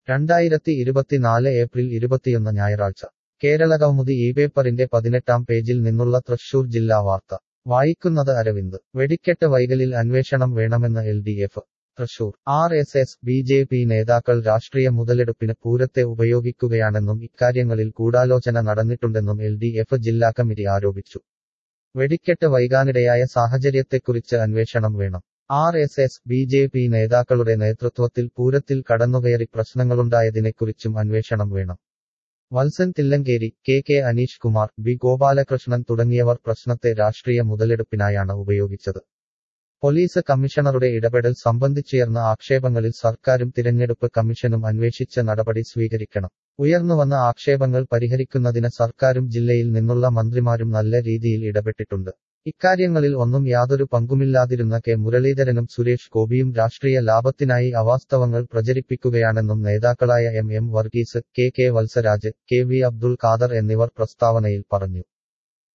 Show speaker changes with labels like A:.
A: രണ്ടായിരത്തി ഇരുപത്തിനാല് ഏപ്രിൽ ഇരുപത്തിയൊന്ന് ഞായറാഴ്ച കേരള കൗമുദി ഈ പേപ്പറിന്റെ പതിനെട്ടാം പേജിൽ നിന്നുള്ള തൃശൂർ ജില്ലാ വാർത്ത വായിക്കുന്നത് അരവിന്ദ് വെടിക്കെട്ട് വൈകലിൽ അന്വേഷണം വേണമെന്ന് L D F Thrissur R S S B J P നേതാക്കൾ രാഷ്ട്രീയ മുതലെടുപ്പിന് പൂരത്തെ ഉപയോഗിക്കുകയാണെന്നും ഇക്കാര്യങ്ങളിൽ ഗൂഢാലോചന നടന്നിട്ടുണ്ടെന്നും എൽ ഡി എഫ് ജില്ലാ കമ്മിറ്റി ആരോപിച്ചു വെടിക്കെട്ട് വൈകാനിടയായ സാഹചര്യത്തെക്കുറിച്ച് അന്വേഷണം വേണം R S S B J P നേതാക്കളുടെ നേതൃത്വത്തിൽ പൂരത്തിൽ കടന്നുകയറി പ്രശ്നങ്ങളുണ്ടായതിനെക്കുറിച്ചും അന്വേഷണം വേണം Valsan Thillankeri K K Aneesh Kumar B Gopalakrishnan തുടങ്ങിയവർ പ്രശ്നത്തെ രാഷ്ട്രീയ മുതലെടുപ്പിനായാണ് ഉപയോഗിച്ചത് പോലീസ് കമ്മീഷണറുടെ ഇടപെടൽ സംബന്ധിച്ചുയർന്ന ആക്ഷേപങ്ങളിൽ സർക്കാരും തിരഞ്ഞെടുപ്പ് കമ്മീഷനും അന്വേഷിച്ച നടപടി സ്വീകരിക്കണം ഉയർന്നുവന്ന ആക്ഷേപങ്ങൾ പരിഹരിക്കുന്നതിന് സർക്കാരും ജില്ലയിൽ നിന്നുള്ള മന്ത്രിമാരും നല്ല രീതിയിൽ ഇടപെട്ടിട്ടുണ്ട് ഇക്കാര്യങ്ങളിൽ ഒന്നും യാതൊരു പങ്കുമില്ലാതിരുന്ന കെ മുരളീധരനും സുരേഷ് ഗോപിയും രാഷ്ട്രീയ ലാഭത്തിനായി അവാസ്തവങ്ങൾ പ്രചരിപ്പിക്കുകയാണെന്നും നേതാക്കളായ M M Varghese K K Valsaraj K V Abdul Khader എന്നിവർ പ്രസ്താവനയിൽ പറഞ്ഞു